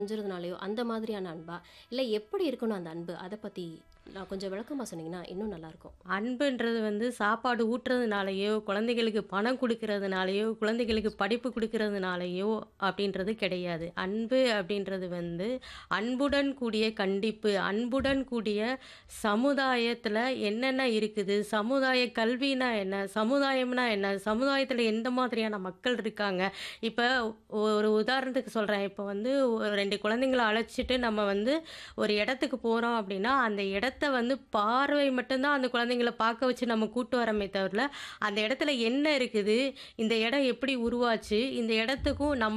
செஞ்சுறதுனாலயோ, அந்த மாதிரியான அன்பா? இல்ல எப்படி இருக்கணும் அந்த அன்பு? அத பத்தி நான் கொஞ்சம் விளக்கமா சொன்னீங்கன்னா, இன்னும் நல்லாருக்கும். அன்புன்றது வந்து சாப்பாடு ஊட்டுறதுனாலயோ, குழந்தைகளுக்கு பணம் குடுக்கிறதுனாலயோ, குழந்தைகளுக்கு படிப்பு குடுக்கிறதுனாலயோ அப்படின்றது கிடையாது. அன்பு அப்படின்றது வந்து அன்புடன் கூடிய கண்டிப்பு, அன்புடன் கூடிய சமுதாயத்தில என்னென்ன இருக்குது? சமுதாய கல்வினா என்ன? சமுதாயம்னா என்ன? சமுதாயத்தில எந்த மாதிரியான மக்கள் இருக்காங்க? இப்ப ஒரு உதாரணத்துக்கு சொல்றேன். இப்ப வந்து ஒரு 2 குழந்தைங்கள அழைச்சிட்டு நம்ம வந்து ஒரு இடத்துக்கு போறோம் அப்படின்னா, அந்த இடத்த வந்து பார்வை மட்டும் தான் அந்த குழந்தைங்கள பார்க்க வச்சு நம்ம கூட்டு வரோமே தவிர, அந்த இடத்துல என்ன இருக்குது? இந்த இடம் எப்படி உருவாச்சு? இந்த இடத்துக்கும் நம்ம